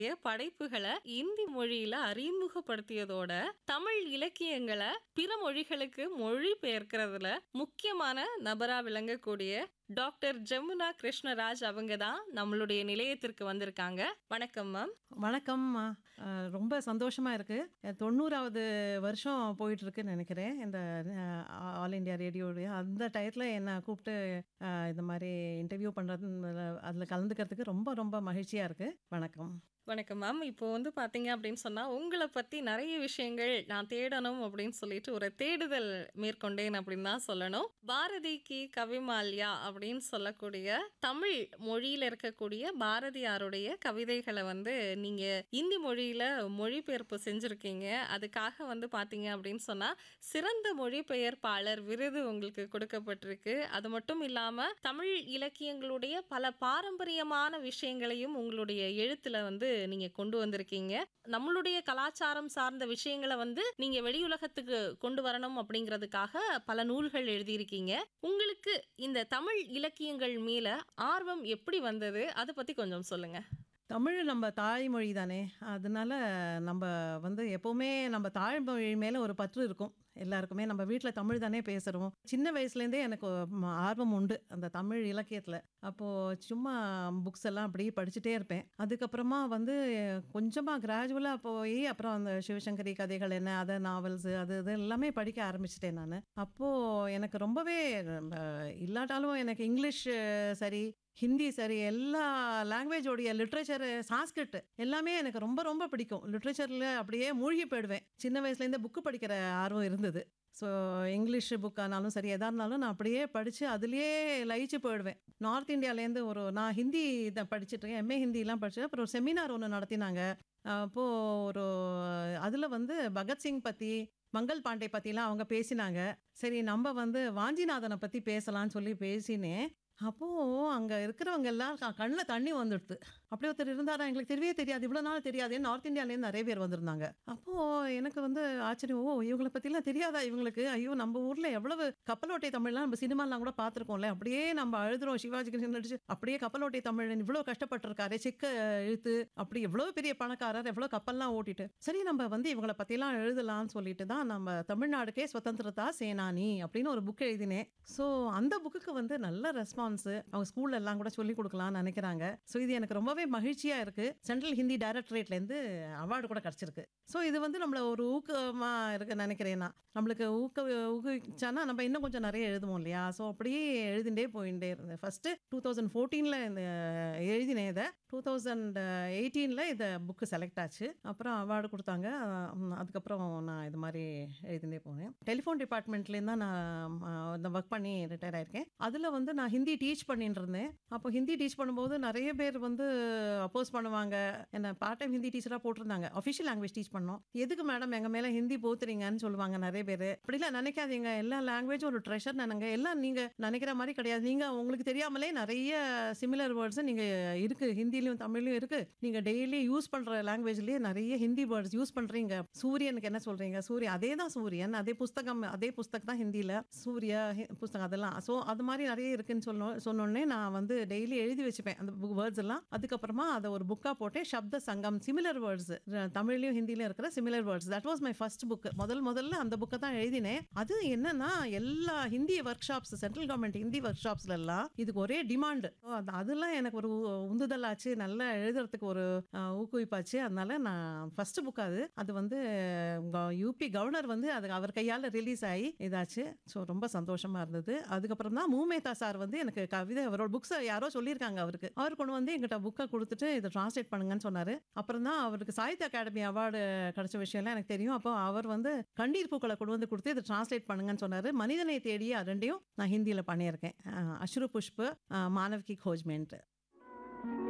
எ படைப்புகள இந்தி மொழியில அறிமுகப்படுத்தியதோட, தமிழ் இலக்கியங்கள பிற மொழிகளுக்கு மொழிபெயர்க்கிறதுல முக்கியமான நபரா விளங்கக்கூடிய டாக்டர் ஜமுனா கிருஷ்ணராஜ் அவங்க தான் நம்மளுடைய நிலையத்திற்கு வந்திருக்காங்க. வணக்கம் மேம். வணக்கம். அ ரொம்ப சந்தோஷமா இருக்கு. 90வது வருஷம் போயிட்டுருக்குன்னு நெனைக்கிறேன். இந்த அ ஆல் இண்டியா ரேடியோடைய அந்த டயத்துல என்ன கூப்ட்டு அ இந்த மாரி இன்டர்வியூ பண்றது அதில கலந்துக்கிறதுக்கு ரொம்ப ரொம்ப மகிழ்ச்சியா இருக்கு. வணக்கம். வணக்கம் மேம். இப்போ வந்து பார்த்தீங்க அப்படின்னு சொன்னா, உங்கள பத்தி நெறைய விஷயங்கள் நான் தேடணும் அப்படின்னு சொல்லிட்டு ஒரு தேடுதல் மேற்கொண்டேன் அப்படின்னு தான் சொல்லணும். பாரதிக்கு கவிமால்யா அப்படின்னு சொல்லக்கூடிய தமிழ் மொழியில இருக்கக்கூடிய பாரதியாருடைய கவிதைகள வந்து நீங்க இந்தி மொழியில மொழிபெயர்ப்பு செஞ்சிருக்கீங்க. அதுக்காக வந்து பார்த்தீங்க அப்படின்னு சொன்னா, சிறந்த மொழிபெயர்ப்பாளர் விருது உங்களுக்கு கொடுக்கப்பட்டிருக்கு. அது மட்டும் இல்லாம தமிழ் இலக்கியங்களுடைய பல பாரம்பரியமான விஷயங்களையும் உங்களுடைய எழுத்துல வந்து நீங்க கொண்டு வந்திருக்கீங்க. நம்மளுடைய கலாச்சாரம் சார்ந்த விஷயங்கள வந்து நீங்க வெளியுலகத்துக்கு கொண்டு வரணும் அப்படிங்கிறதுக்காக பல நூல்கள் எழுதியிருக்கீங்க. உங்களுக்கு இந்த தமிழ் இலக்கியங்கள் மேல ஆர்வம் எப்படி வந்தது? அத பத்தி கொஞ்சம் சொல்லுங்க. தமிழ் நம்ம தாய்மொழி தானே! அதனால நம்ப வந்து எப்பவுமே நம்ம தாய்மொழி மேல ஒரு பற்று இருக்கும். எல்லாருக்குமே நம்ம வீட்ல தமிழ் தானே பேசுறோம். சின்ன வயசுலேருந்தே எனக்கு ம ஆர்வம் உண்டு. அந்த தமிழ் இலக்கியத்துல. அப்போ சும்மா புக்ஸ் எல்லாம் அப்படியே படிச்சுட்டே இருப்பேன். அதுக்கப்புறமா வந்து கொஞ்சமா கிராஜுவலா போயி அப்புறம் அந்த சிவசங்கரி கதைகள் என்ன, அதர் நாவல்ஸ் அது இது எல்லாமே படிக்க ஆரம்பிச்சுட்டேன் நானு. அப்போ எனக்கு ரொம்பவே அ இல்லாட்டாலும் எனக்கு இங்கிலீஷ் சரி, ஹிந்தி சரி எல்லா லாங்குவேஜோடைய லிட்ரேச்சர் சான்ஸ்கிரிட் எல்லாமே எனக்கு ரொம்ப ரொம்ப பிடிக்கும். லிட்ரேச்சர்ல அப்படியே மூழ்கி போயிடுவேன். சின்ன வயசுலேருந்தே புக்கு படிக்கிற ஆர்வம் இருந்தது. ஸோ இங்கிலீஷ் புக்கானாலும் சரி, எதா இருந்தாலும் நான் அப்படியே படிச்சு அதிலேயே லயிச்சு போயிடுவேன். நார்த் இந்தியாலேருந்து ஒரு நான் ஹிந்தி தான் படிச்சுட்டுருக்கேன். எம்.ஏ ஹிந்திலாம் படிச்சேன். அப்புறம் ஒரு செமினார் ஒண்ணு நடத்தினாங்க. அப்போ ஒரு அதில வந்து பகத்சிங் பத்தி, மங்கள் பாண்டே பத்திலாம் அவங்க பேசினாங்க. சரி நம்ம வந்து வாஞ்சிநாதன பத்தி பேசலான்னு சொல்லி பேசினேன். அப்போ அங்க இருக்கிறவங்க எல்லாம் க கண்ல தண்ணி வந்துடுது. அப்படி ஒருத்தர் இருந்தாரா? எங்களுக்கு தெரியவே தெரியாது. இவ்வளோ நாள் தெரியாதே! நார்த் இந்தியாலேருந்து நெறைய பேர் வந்திருந்தாங்க. அப்போ எனக்கு வந்து ஆச்சரியம். ஓ! இவங்கள பத்திலாம் தெரியாதா இவங்களுக்கு? ஐயோ! நம்ம ஊர்ல எவ்வளவு கப்பலோட்டை தமிழ்லாம் நம்ம சினிமாலாம் கூட பார்த்துருக்கோம்ல. அப்படியே நம்ம அழுதுறோம். சிவாஜி கணேசன் நடிச்சு அப்படியே கப்பலோட்டை தமிழன் இவ்வளோ கஷ்டப்பட்டுருக்காரே! செக்க இழுத்து அப்படி எவ்வளோ பெரிய பணக்காரர், எவ்வளோ கப்பல்லாம் ஓட்டிட்டு. சரி நம்ம வந்து இவங்கள பத்திலாம் எழுதலாம்னு சொல்லிட்டு தான் நம்ம தமிழ்நாடுக்கே சுதந்திரதா சேனானி அப்படின்னு ஒரு புக் எழுதினேன். ஸோ அந்த புக்குக்கு வந்து நல்ல ரெஸ்பான்ஸ். அவங்க ஸ்கூல்ல எல்லாம் கூட சொல்லிக் குடுக்கலாம்னு நெனைக்கிறாங்க. ஸோ இது எனக்கு ரொம்பவே மகிழ்ச்சியா இருக்கு. சென்ட்ரல் ஹிந்தி டைரக்டரேட்லேருந்து அவார்டு கூட கிடைச்சிருக்கு. ஸோ இது வந்து நம்மள ஒரு ஊக்கமா இருக்குன்னு நெனைக்கிறேன் நான். நம்மளுக்கு ஊக்க ஊக்குவிச்சானா நம்ம இன்னும் கொஞ்சம் நெறைய எழுதுவோம் இல்லையா? ஸோ அப்படியே எழுதிண்டே போயிண்டே இருந்தேன். ஃபர்ஸ்ட்டு 2014ல இந்த எழுதினேன் இத. 2018ல இந்த புக் செலக்ட் ஆச்சு. அப்புறம் அவார்டு குடுத்தாங்க. ம் அதுக்கப்புறம் நான் இது மாரி எழுதிண்டே போனேன். டெலிஃபோன் டிபார்ட்மெண்ட்லேருந்து தான் நான் அ ஒர்க் பண்ணி ரிட்டயர் ஆயிருக்கேன். அதில வந்து நான் ஹிந்தி டீச் பண்ணிட்டு இருந்தேன். அப்போ ஹிந்தி டீச் பண்ணும்போது நெறைய பேர் வந்து அப்போஸ் பண்ணுவாங்க. என்ன பார்ட் டைம் ஹிந்தி டீச்சரா போட்டிருந்தாங்க. அஃபிஷியல் லாங்குவேஜ் டீச் பண்ணோம். எதுக்கு மேடம் எங்க மேல ஹிந்தி போத்துறீங்கன்னு சொல்லுவாங்க நெறைய பேரு. அப்படிலாம் நெனைக்காதீங்க. எல்லா லாங்குவேஜும் ஒரு ட்ரெஷர் தானங்க. எல்லாம் நீங்க நெனைக்கிற மாரி கிடையாது. நீங்க உங்களுக்கு தெரியாமலே நெறைய சிமிலர் வேர்ட்ஸ் நீங்க இருக்கு. ஹிந்திலயும், தமிழ்லயும் இருக்கு. நீங்க டெய்லி யூஸ் பண்ற லாங்குவேஜ்லயே நெறைய ஹிந்தி வேர்ட்ஸ் யூஸ் பண்றீங்க. சூரியனுக்கு என்ன சொல்றீங்க? சூரியன் அதே தான் சூரியன். அதே புஸ்தகம் அதே புஸ்தகம் தான் ஹிந்தில. சூர்யா ஹி புஸ்தகம் அதெல்லாம். ஸோ அது மாரி நெறைய இருக்குன்னு சொன்னோ சொன்னோனே நான் வந்து டெய்லி எழுதி வச்சுப்பேன். அந்த பு வேர்ட்ஸ் எல்லாம். அதுக்கப்புறமா அத ஒரு புக்கா போட்டேன். சப்த சங்கம் சிமிலர் வேர்ட்ஸ் தமிழ்லயும், ஹிந்திலயும் இருக்கிற similar words. That was my first book. முதல் முதல்ல அந்த புக்க தான் எழுதினேன். அது என்னன்னா எல்லா Hindi workshops central government Hindi ஒர்க் ஷாப்ஸ்லலாம் இதுக்கு ஒரே டிமாண்ட். அதெல்லாம் எனக்கு ஒரு உந்துதல் ஆச்சு. நல்லா எழுதுறதுக்கு ஒரு அ ஊக்குவிப்பாச்சு. அதனால நான் ஃபர்ஸ்ட் புக் அது. அது வந்து யுபி கவர்னர் வந்து அது அவர் கையால ரிலீஸ் ஆயி இதாச்சு. ஸோ ரொம்ப சந்தோஷமா இருந்தது. அதுக்கப்புறம் தான் மூமேதா சார் வந்து எனக்கு கவிதை அவரோட புக்ஸ யாரோ சொல்லியிருக்காங்க அவருக்கு. அவர் கொண்டு வந்து என்கிட்ட புக்க குடுத்துட்டு இத டிரான்ஸ்லேட் பண்ணுங்கன்னு சொன்னாரு. அப்புறம் தான் அவருக்கு சாகித்ய அகாடமி அவார்டு கிடைச்ச விஷயம்லாம் எனக்கு தெரியும். அப்போ அவர் வந்து கண்ணீர் பூக்கள கொண்டு வந்து குடுத்து இத டிரான்ஸ்லேட் பண்ணுங்கன்னு சொன்னாரு. மனிதனை தேடி அது 2யும் நான் ஹிந்தில பண்ணியிருக்கேன். அ அஷ்ரு புஷ்ப், அ மானவ் கி கோஜ்மென்ட்டு.